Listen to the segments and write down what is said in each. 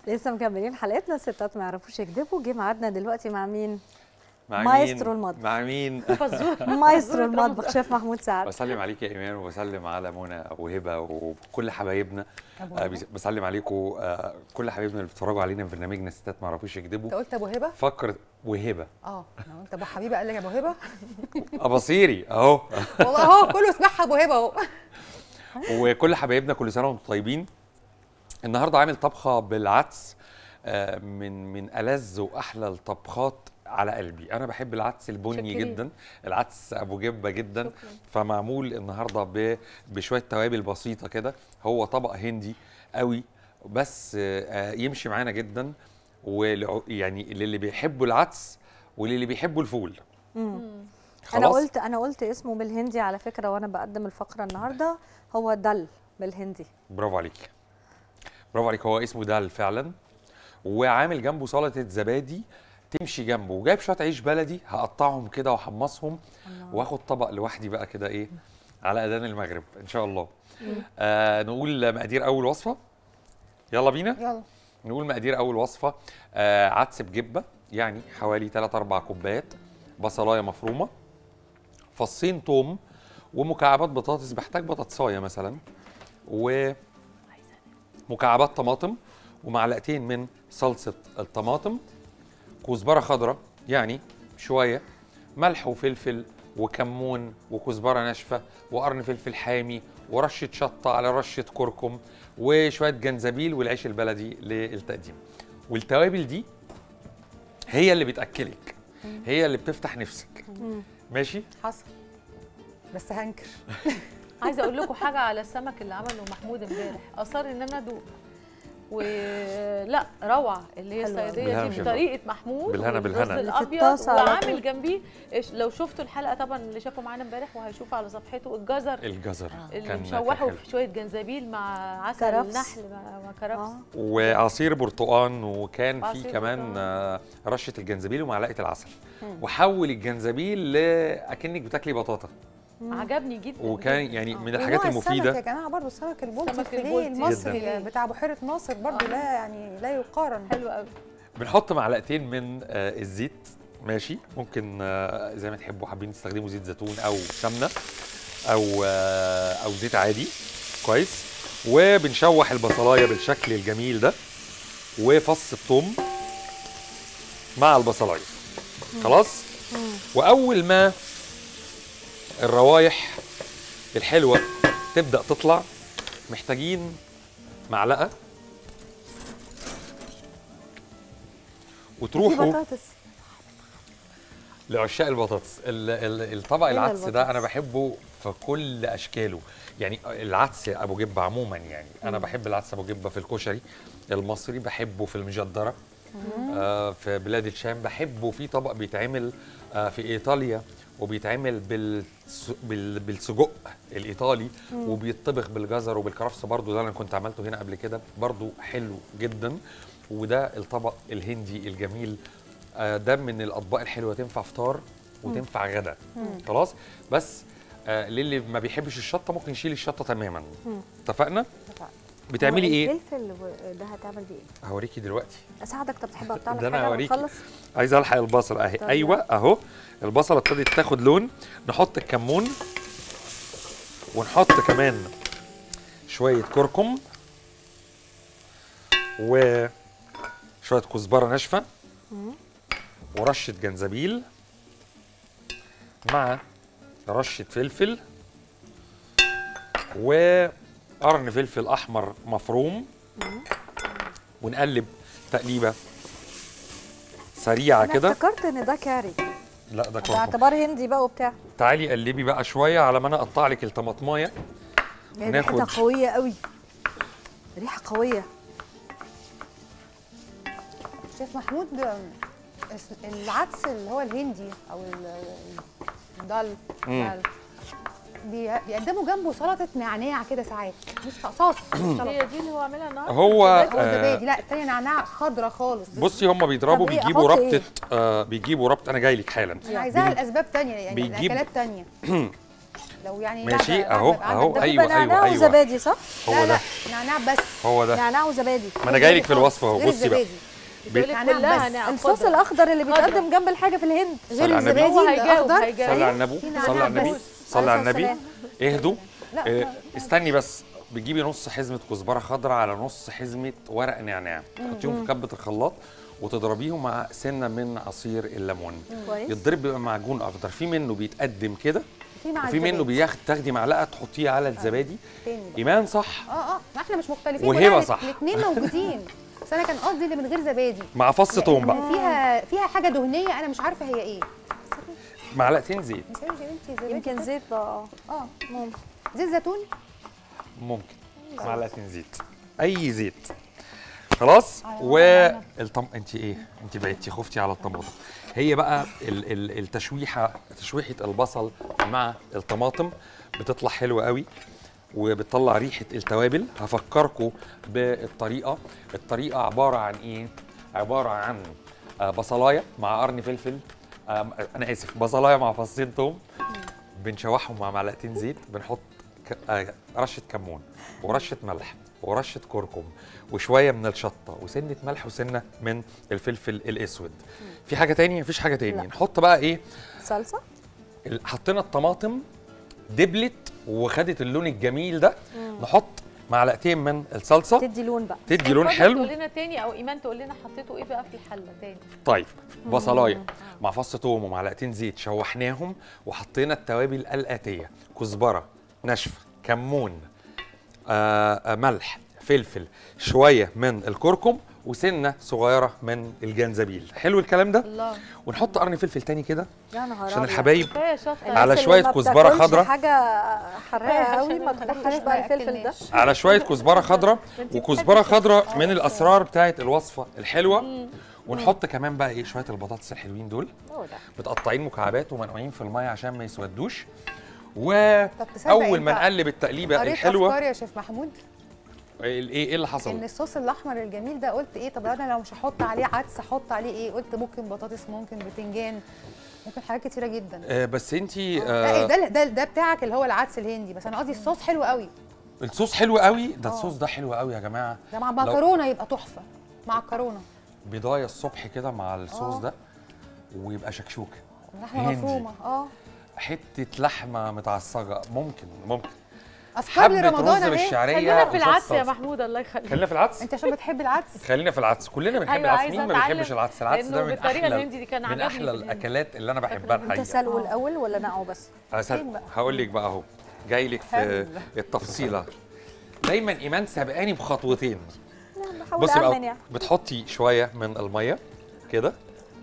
لسه مكملين حلقتنا الستات ما يعرفوش يكذبوا جه ميعادنا دلوقتي مع مين؟ مع مايسترو مين؟ المطبخ. مع مين؟ فزوره مايسترو المطبخ شيف محمود سعد بسلم عليك يا ايمان وبسلم على منى وهبه وكل حبايبنا أبو آه، هبة. بس- بسلم عليكم آه، كل حبايبنا اللي بيتفرجوا علينا في برنامجنا الستات ما يعرفوش انت يكذبوا قلت ابو هبه فكر وهبه اه انا قلت ابو حبيبه قال لك ابو هبه اباصيري اهو والله اهو كله سمعها ابو هبه اهو وكل حبايبنا كل سنه وانتم طيبين النهارده عامل طبخه بالعدس آه، من من ألذ واحلى الطبخات على قلبي انا بحب العدس البني شكري. جدا العدس ابو جبه جدا فمعمول النهارده ب- بشويه توابل بسيطه كده هو طبق هندي قوي بس آه، يمشي معانا جدا ويعني للي بيحبوا العدس وللي بيحبوا الفول انا خلاص قلت انا قلت اسمه بالهندي على فكره وانا بقدم الفقره النهارده هو دل بالهندي برافو عليك برافو عليك هو اسمه دال فعلا وعامل جنبه سلطه زبادي تمشي جنبه وجايب شويه عيش بلدي هقطعهم كده واحمصهم واخد طبق لوحدي بقى كده ايه على اذان المغرب ان شاء الله آه نقول مقادير اول وصفه يلا بينا يلا نقول مقادير اول وصفه آه عدس بجبه يعني حوالي 3 4 كوبايات بصلايه مفرومه فصين توم ومكعبات بطاطس بحتاج بطاطسايه مثلا ومكعبات طماطم ومعلقتين من صلصه الطماطم كزبره خضراء يعني شويه ملح وفلفل وكمون وكزبره ناشفه وقرن فلفل حامي ورشه شطه على رشه كركم وشويه جنزبيل والعيش البلدي للتقديم والتوابل دي هي اللي بتاكلك هي اللي بتفتح نفسك ماشي حصل بس هنكر عايزه اقول لكم حاجه على السمك اللي عمله محمود امبارح اصر ان انا ادوق ولا روعه اللي هي حلوة أوي. الصياديه بالهنا دي شفا. بطريقه محمود بالهنا، والرز بالهنا. اللي في الابيض الطاسة على وعامل طول. جنبيه إيش- لو شفتوا الحلقه طبعا اللي شافوا معانا امبارح وهيشوفوا على صفحته الجزر الجزر اللي كان مشوحه كان حلو. في شويه جنزبيل مع عسل كرفس. نحل مع مع كرفس اه وعصير برتقان وكان في وعصير كمان برتقان. آه، رشه الجنزبيل ومعلقه العسل وحول الجنزبيل لاكنك بتاكلي بطاطا عجبني جدا وكان جداً. يعني آه. من الحاجات ونوع السمك يا المفيده جماعه برضه السمك البلطي سمك الفيليه البلطي. المصري جداً. بتاع بحيره ناصر برضه آه. لا يعني لا يقارن حلو قوي بنحط معلقتين من آه، الزيت ماشي ممكن آه، زي ما تحبوا حابين تستخدموا زيت زيتون او سمنه او آه، او زيت عادي كويس وبنشوح البصلايه بالشكل الجميل ده وفص الثوم مع البصلايه خلاص واول ما الروايح الحلوه تبدا تطلع محتاجين معلقه دي وتروحوا بطاطس لعشاق البطاطس ال- ال- الطبق إيه العدس ده البطاطس؟ انا بحبه في كل اشكاله يعني العدس ابو جبه عموما يعني انا بحب العدس ابو جبه في الكشري المصري بحبه في المجدره آه في بلاد الشام بحبه في طبق بيتعمل آه في ايطاليا وبيتعمل بالس... بال... بالسجق الايطالي وبيطبخ بالجزر وبالكرفس برضو ده انا كنت عملته هنا قبل كده برضو حلو جدا وده الطبق الهندي الجميل آه ده من الاطباق الحلوه تنفع فطار وتنفع غدا خلاص بس آه للي ما بيحبش الشطه ممكن يشيل الشطه تماما اتفقنا بتعملي هو ايه الفلفل و- ده هتعمل بيه ايه؟ هوريكي دلوقتي اساعدك طب تحب اقطع لك ده أنا حاجه هوريكي. ونخلص عايز الحق البصل اهي طب ايوه اهو البصله ابتدت تاخد لون نحط الكمون ونحط كمان شويه كركم وشويه كزبره ناشفه ورشه جنزبيل مع رشه فلفل وقرن فلفل احمر مفروم ونقلب تقليبه سريعه انا كده افتكرت ان ده كاري لا ده كركم باعتبار هندي بقى وبتاع تعالي قلبي بقى شويه على ما انا اقطع لك الطماطمايه هي ناخد- ريحتها قويه قوي ريحه قويه شيف محمود اس- العدس اللي هو الهندي او ال- الدال مم. دال، بي- بيقدموا جنبه سلطه نعناع كده ساعات مش صوص مش سلطه هي دي اللي هو عاملها النهارده هو هو آه، زبادي لا التانية نعناع خضرة خالص بصي هم بيضربوا طب إيه، بيجيبوا أحط إيه؟ ربطه آه بيجيبوا ربط انا جاي لك حالا انا عايزاها بين- لاسباب تانية يعني بيجيب- اكلات تانية لو يعني ماشي، بعد- أهو، بعد- بعد- أهو، ده أيوة، بيبقى نعناع أيوة، أيوة. وزبادي صح؟ هو لا ده لا نعناع بس هو ده نعناع وزبادي ما انا جاي لك في الوصفه اهو غير بصي بقى الزبادي. بيت- بتقولك نعناع كلها بس. نعناع الصوص خضرا. الاخضر اللي خضرا. بيتقدم جنب الحاجه في الهند صلي غير على النبي. الزبادي هو هيجاوب الاخضر هيجاوب صلي على النبي في صلي على نعناع النبي بس. صلي على عليه النبي السلام. اهدوا لا آه، استني بس بتجيبي نص حزمه كزبره خضراء على نص حزمه ورق نعناع تحطيهم في كبه الخلاط وتضربيهم مع سنه من عصير الليمون كويس يتضرب بيبقى معجون اخضر في منه بيتقدم كده في مع وفي منه الزبادي. بياخد تاخدي معلقه تحطيه على الزبادي تاني بقى. ايمان صح اه اه ما احنا مش مختلفين وهبة كلنا صح. الاثنين موجودين بس انا كان قصدي اللي من غير زبادي مع فص توم بقى لأن فيها فيها حاجه دهنيه انا مش عارفه هي ايه معلقتين زيت انت انت زبادي يمكن كده؟ زيت بقى اه اه ممكن زيت زيتون ممكن معلقتين زيت اي زيت خلاص على والطم انت ايه انت بعدتي خفتي على الطماطم هي بقى ال... ال... التشويحه تشويحه البصل مع الطماطم بتطلع حلوه قوي وبتطلع ريحه التوابل هفكركم بالطريقه الطريقه عباره عن ايه عباره عن آه، بصلايه مع قرن فلفل آه، انا اسف بصلايه مع فصين توم بنشوحهم مع معلقتين زيت بنحط ك... آه، رشه كمون ورشه ملح ورشه كركم وشويه من الشطه وسنه ملح وسنه من الفلفل الاسود في حاجه تانية مفيش حاجه تانية لا. نحط بقى ايه صلصه ال- حطينا الطماطم دبلت وخدت اللون الجميل ده نحط معلقتين من الصلصه تدي لون بقى تدي لون اتفضل حلو تقول لنا تاني او ايمان تقول لنا حطيتوا ايه بقى في الحله تاني طيب بصلايه مع فص توم ومعلقتين زيت شوحناهم وحطينا التوابل الآتية كزبرة ناشفة كمون آه آه ملح فلفل شوية من الكركم وسنة صغيرة من الجنزبيل حلو الكلام ده الله ونحط قرن فلفل تاني كده يا نهار عشان أبيض. الحبايب كفايه شطه الناس على اللي شوية ما كزبرة بتاكلش خضرا. حاجه حراقه عشان قوي ما ما تحطش بقى الفلفل ده على شوية كزبرة خضراء انتي وكزبرة بتحبي خضراء من الأسرار بتاعت الوصفة الحلوة ونحط كمان بقى ايه شوية البطاطس الحلوين دول هو ده متقطعين مكعبات ومنقوعين في الميه عشان ما يسودوش طب تصدق واول ما انت نقلب التقليبه قريت الحلوه افكار يا شيف محمود ايه ايه إيه اللي ان حصل الصوص الاحمر الجميل ده قلت ايه طب انا لو مش هحط عليه عدس احط عليه ايه قلت ممكن بطاطس ممكن بتنجان ممكن حاجات كتيره جدا آه بس انتي لا آه ده ده ده بتاعك اللي هو العدس الهندي بس انا قصدي الصوص حلو قوي الصوص حلو قوي ده آه. الصوص ده حلو قوي يا جماعه ده مع مكرونه يبقى تحفه مع الكرونه بضايه الصبح كده مع الصوص آه. ده ويبقى شكشوكه لحمه هندي. مفرومه اه حته لحمه متعصجه ممكن ممكن افكار حبه لرمضان رز اهي بالشعريه خلينا في وصوص العدس يا صلصة. محمود الله يخليك خلينا في العدس انت عشان بتحب العدس خلينا في العدس كلنا بنحب أيوة، العدس عايزة مين ما أتعلم بيحبش العدس العدس لأنه ده من بالطريقة احلى الهندي دي كان من عجبني احلى في الهند. الاكلات اللي انا بحبها انت الحقيقه سلقه الاول ولا نقعه بس هسأل هقول لك بقى اهو جاي لك في حلو. التفصيله دايما ايمان سابقاني بخطوتين بحاول بصي امن بقى يعني بتحطي شويه من الميه كده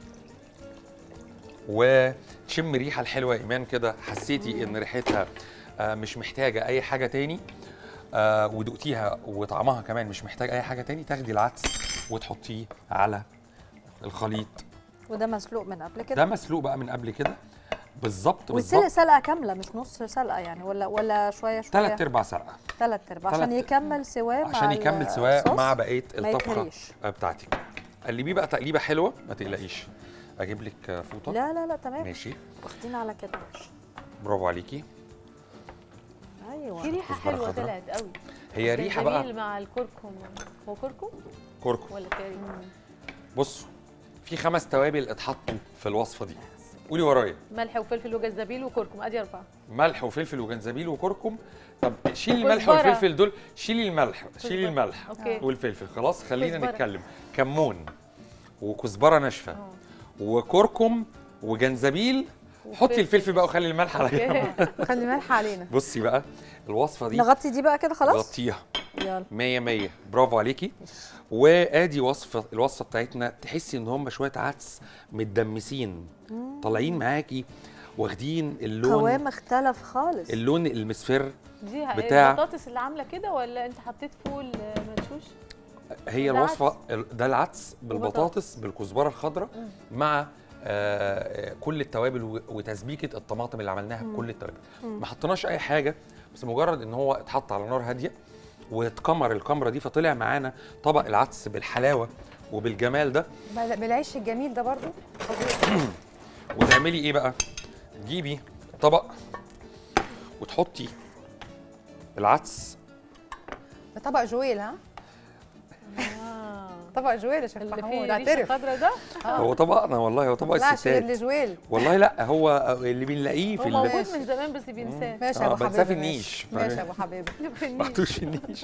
وتشم ريحه الحلوه يا ايمان كده حسيتي ان ريحتها آه، مش محتاجه اي حاجه تاني آه، ودقتيها وطعمها كمان مش محتاج اي حاجه تاني تاخدي العدس وتحطيه على الخليط وده مسلوق من قبل ده كده مسلوق بقى من قبل كده بالظبط ويتسلق بالظبط سلقه كامله مش نص سلقه يعني ولا ولا شويه شويه ثلاث ارباع سلقه ثلاث ارباع عشان تلات- يكمل سواه مع عشان يكمل سواء الصوص. مع بقيه ما الطبخه يتهريش. بتاعتك قلبيه بقى تقليبه حلوه ما تقلقيش اجيب لك فوطه لا لا لا تمام ماشي واخدين على كده برافو عليكي ايوه في ريحه كزبرة حلوه خضراء. طلعت قوي هي ريحه بقى جميل مع الكركم هو كركم كركم ولا كاري بصوا في خمس توابل اتحطوا في الوصفه دي قولي ورايا ملح وفلفل وجنزبيل وكركم ادي اربعه ملح وفلفل وجنزبيل وكركم طب شيلي الملح كزبرة. والفلفل دول شيلي الملح شيلي كزبرة. الملح اوكي والفلفل خلاص خلينا كزبرة. نتكلم كمون وكزبره ناشفه وكركم وجنزبيل حطي وفلفل. الفلفل بقى وخلي الملح على جنب اوكي خلي ملح علينا بصي بقى الوصفه دي نغطي دي بقى كده خلاص غطيها يلا 100 100 برافو عليكي وادي وصفه الوصفه بتاعتنا تحسي ان هم شويه عدس متدمسين طالعين معاكي واخدين اللون قوام اختلف خالص اللون المصفر دي بتاع- البطاطس اللي عامله كده ولا انت حطيت فول آه، منشوش هي ده الوصفه ال- ده العدس بالبطاطس بالكزبره الخضراء مع آه كل التوابل و- وتسبيكه الطماطم اللي عملناها بكل التوابل ما حطيناش اي حاجه بس مجرد ان هو اتحط على نار هاديه واتكمر الكمره دي فطلع معانا طبق العدس بالحلاوه وبالجمال ده بل- بالعيش الجميل ده برضو وتعملي ايه بقى تجيبي طبق وتحطي العدس ده طبق جويل ها آه. طبق جويل يا شيخ اللي محمود فيه ريشه اعترف خضرا ده هو طبقنا والله هو طبق طلعش غير الستات لجويل والله لا هو اللي بنلاقيه في هو ال- موجود ماشي. من زمان بس بينساه ماشي يا آه، ابو بنساه حبيبي في ماشي. النيش. ماشي يا ابو حبيبي في النيش. محطوش في النيش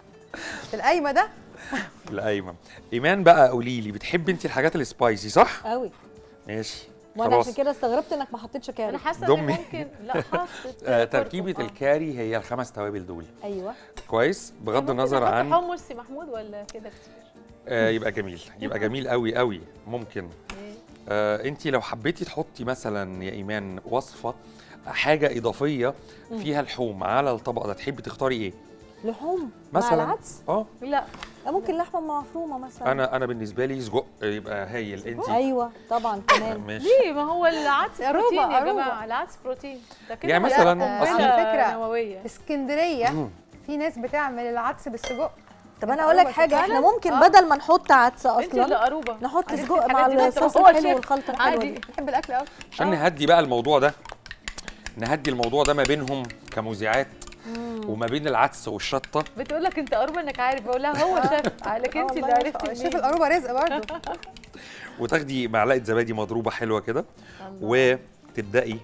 في القايمه ده لا ايمن ايمان بقى قولي لي بتحبي انت الحاجات السبايسي صح قوي ماشي وانا خلاص عشان كده استغربت انك ما حطيتش انا كاري حاسه ان ضمي. ممكن لا حاطط آه كركم. تركيبه آه. الكاري هي الخمس توابل دول ايوه كويس بغض ممكن النظر أحط عن حمص يا محمود ولا كده كتير آه يبقى جميل يبقى جميل قوي قوي ممكن إيه؟ آه انت لو حبيتي تحطي مثلا يا ايمان وصفه حاجه اضافيه فيها لحوم على الطبق ده تحبي تختاري ايه لحوم مثلاً. مع العدس اه لا آه، ممكن لحمه مفرومه مثلا انا انا بالنسبه لي سجق يبقى هايل انت ايوه طبعا كمان ماشي ليه ما هو العدس أروبا، بروتين يا أروبا. جماعه العدس بروتين ده كده يعني بقى مثلاً قنبلة أصل الفكرة- نوويه اسكندريه مم. في ناس بتعمل العدس بالسجق طب انا اقول لك أروبا حاجه احنا فعلاً؟ ممكن آه. بدل ما نحط عدس انت اللي اصلا قروبه نحط عرفتي سجق مع الحاجات دي بقى؟ الصوص هو الحلو الشيف. والخلطه الحلوه عادي. دي بحب الاكل قوي عشان نهدي بقى الموضوع ده نهدي الموضوع ده ما بينهم كمذيعات وما بين العدس والشطه بتقول لك انت قروبه انك عارف بقول لها هو شاف لكن انت اللي والله ما عرفتي شيف منين. القروبه رزق برضه وتاخدي معلقه زبادي مضروبه حلوه كده وتبداي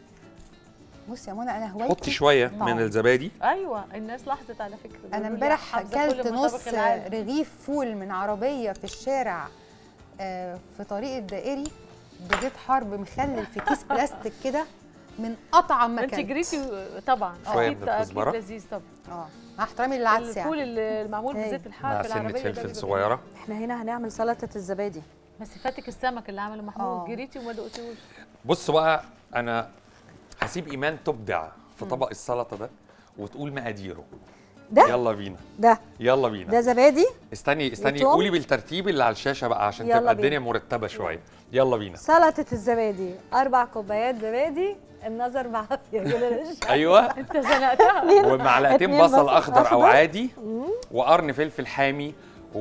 بص يا منى انا حطي هوايتي شويه طعم. من الزبادي ايوه الناس لاحظت على فكره انا بيقولوا لي امبارح حافظة كل اكلت مطابخ نص العالم. رغيف فول من عربيه في الشارع آه، في طريق الدائري بزيت حرب مخلل في كيس بلاستيك كده من اطعم ما انت كان جريتي طبعا شوية اكيد من اكيد الكزبرة. لذيذ طبعا اه مع احترامي للعدس الفول يعني اللي المعمول إيه. بزيت الحار مع في سنه العربيه ده بيبقى فلفل صغيره احنا هنا هنعمل سلطه الزبادي بس فاتك السمك اللي عمله محمود آه. جريتي وما دقتوش بصوا بقى انا هسيب ايمان تبدع في طبق السلطه ده وتقول مقاديره ده يلا بينا ده يلا بينا ده زبادي استني استني وتوم. قولي بالترتيب اللي على الشاشه بقى عشان يلا تبقى بينا. الدنيا مرتبه شويه يلا بينا سلطه الزبادي اربع كوبايات زبادي النظر بعافيه كده ايوه انت زنقتها ومعلقتين اتنين بصل بصل اخضر او أخضر. عادي وقرن فلفل حامي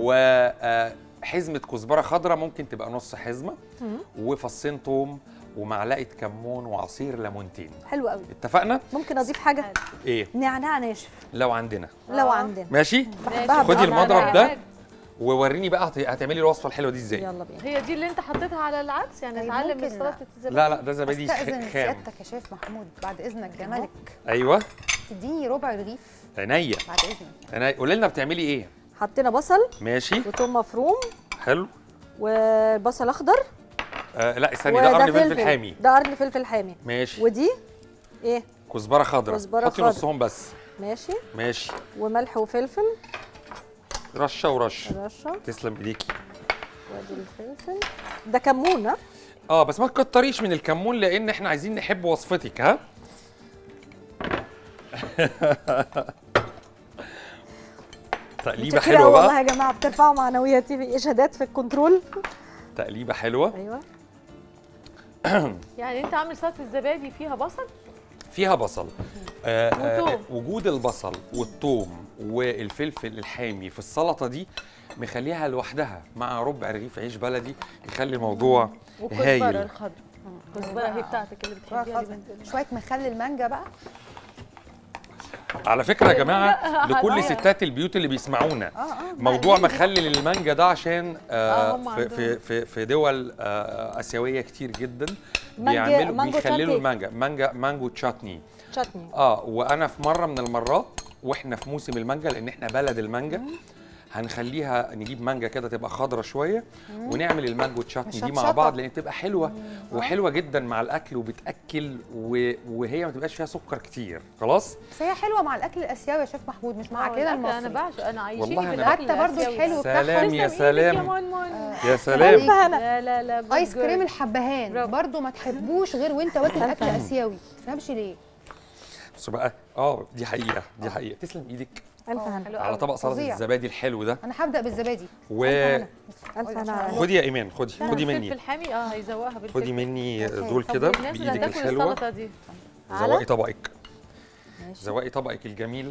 وحزمه كزبره خضراء ممكن تبقى نص حزمه وفصين توم ومعلقه كمون وعصير ليمونتين حلو قوي اتفقنا ممكن اضيف حاجه ايه نعناع ناشف لو عندنا لو آه. عندنا ماشي بحبها خدي بنعناع. المضرب ده ووريني بقى هت- هتعملي الوصفه الحلوه دي ازاي يلا بينا هي دي اللي انت حطيتها على العدس يعني طيب اتعلم ممكن من سلطه الزبادي لا لا ده زبادي استاذن خام سيادتك يا شيف محمود بعد اذنك جمالك ايوه تديني ربع رغيف عينيا بعد اذنك عينيا قولي لنا بتعملي ايه حطينا بصل ماشي وثوم مفروم حلو وبصل اخضر آه لا استني ده قرن فلفل حامي ده قرن فلفل حامي ماشي ودي ايه كزبره خضراء كزبرة حطي خضراء. نصهم بس ماشي ماشي وملح وفلفل رشه ورش رشه تسلم ايديكي وادي الفلفل ده كمون ها اه بس ما تكتريش من الكمون لان احنا عايزين نحب وصفتك ها تقليبه متشكرة حلوه أوي والله بقى يا جماعه بترفعوا معنوياتي في اشهادات في الكنترول تقليبه حلوه ايوه يعني انت عامل سلطه الزبادي فيها بصل فيها بصل آه آه وتوم. وجود البصل والثوم والفلفل الحامي في السلطه دي مخليها لوحدها مع ربع رغيف عيش بلدي يخلي الموضوع والكزبره هايل الخضراء الكزبره هي بتاعتك اللي بتحبيها دي بنت- شويه مخلل مانجا بقى على فكره يا جماعه لا، لكل هضيع. ستات البيوت اللي بيسمعونا اه اه موضوع مقلي. مخلل المانجا ده عشان آه، آه هم في, في عندهم. في في دول آه اسيويه كتير جدا مانجا- بيعملوا مانجو بيخللوا تشاتني. المانجا مانجا مانجو تشاتني شاتني اه وانا في مره من المرات واحنا في موسم المانجا لان احنا بلد المانجا هنخليها نجيب مانجا كده تبقى خضرة شويه ونعمل المانجو تشاتني دي مع مشطشطة. بعض لان بتبقى حلوه وحلوه جدا مع الاكل وبتاكل و- وهي ما تبقاش فيها سكر كتير خلاص بس هي حلوه مع الاكل الاسيوي يا شيف محمود مش مع آه، كده الأكل انا المصري بعشق انا عايشين والله في أنا الاكل حتى برضو الآسيوي. الحلو سلام بتاعهم يا تسلم إيدك يا سلام مون يا سلام لا لا لا good ايس كريم girl. الحبهان برافو. برضو ما تحبوش غير وانت واكل اكل اسيوي ما تفهمش ليه بص بقى اه دي حقيقه دي حقيقه تسلم ايدك الف آه، هنا حلو على قوي. طبق سلطه فظيع. الزبادي الحلو ده انا هبدا بالزبادي وخدي الف هنا يا ايمان خدي خدي مني فلفل حامي اه هيزوقها بالفلفل خدي مني أوكي. دول طب كده والناس اللي بايدك هتاكل الحلوه السلطه دي على؟ زوقي طبقك ماشي زوقي طبقك الجميل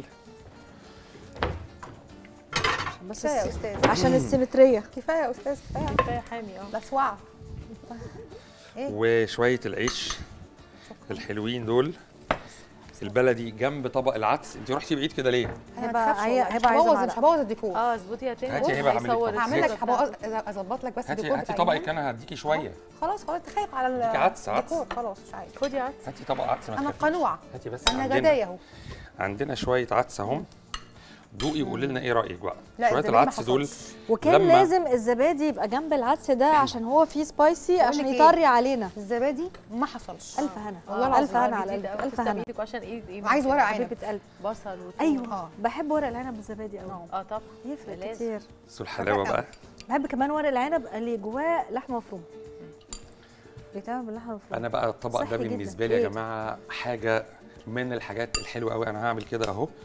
بس كفايه يا الس- استاذ عشان السيمتريه كفايه يا استاذ كفايه كفايه حامي اه لسوعه وشويه العيش الحلوين دول البلدي جنب طبق العدس انت رحتي بعيد كده ليه انا هبة- ما تخافش هي- والله، مش هبة عايزة هبوظ مش معلقة. هبوظ الديكور اه اظبطيها تاني هاتي بص هبة اعمل لك هيصور واحدة. هعمل لك الصورة هبوظ بتاعتك. اظبط لك بس هاتي الديكور هاتي بتاع طبقك اليوم. انا هديكي شويه خلاص خلاص انت خايف على ال- اديكي عدس، عدس. الديكور خلاص مش عايز خدي عدس هاتي طبق عدس ما انا تخافيش. قنوعه هاتي بس انا عندنا جدايه اهو عندنا شويه عدس اهم دوقي وقولي لنا ايه رايك بقى لا، شويه الزبادي ما العدس دول حصلش. وكان لما- لازم الزبادي يبقى جنب العدس ده عشان هو فيه سبايسي بقول عشان لك إيه؟ يطري علينا الزبادي ما حصلش الف هنا والله العظيم. الف هنا على جديدة قلبك أوي، الف تسلم هنا ايدك عشان ايه ايه عايز ورق عنب حبيبه قلب بصل وثوم. ايوه اه بحب ورق العنب بالزبادي قوي اه طبعا يفرق لازم. كتير بصوا الحلاوه بقى بحب كمان ورق العنب اللي جواه لحمه مفرومه بيتعمل باللحمه المفرومه انا بقى الطبق ده صحي جداً. بالنسبه لي يا إيه؟ جماعه حاجه من الحاجات الحلوه قوي انا هعمل كده اهو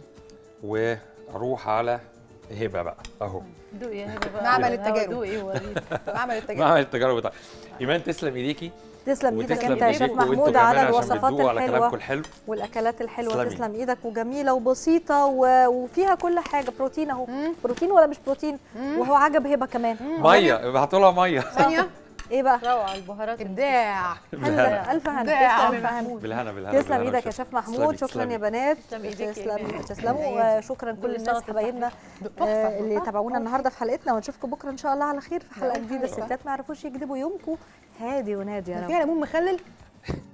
واروح على هبه بقى اهو دوقي يا هبه بقى معمل الهوا التجارب. دوقي وريني بعمل التجارب معمل التجارب بتاعتي ايمان تسلم ايديكي تسلم ايدك وتسلم انت يا شيف ايديكوا وانتوا محمود كمان على عشان الوصفات بتدوقوا على كلامكم الحلوه الحلو والاكلات الحلوه تسلمي. تسلم ايدك وجميله وبسيطه و... وفيها كل حاجه بروتين اهو بروتين ولا مش بروتين وهو عجب هبه كمان ميه ابعتوا لها ميه ثانيه ايه بقى روعه البهارات ابداع بالهنا الف هنا إبداع. تسلم الف هنا بالهنا بالهنا تسلم بالهنا ايدك يا والشفا. شيف محمود تسلمي، شكرا يا تسلمي. بنات تسلم إيدك يا تسلم إيمان. تسلموا وشكرا كل دول الناس سلطة حبايبنا تحفة. آه، اللي تحفة. تابعونا النهارده في حلقتنا ونشوفكم بكره ان شاء الله على خير في حلقه لا، جديده حلوة. الستات ما يعرفوش يكذبوا يومكم هادي ونادي يا رب فيها ليمون مخلل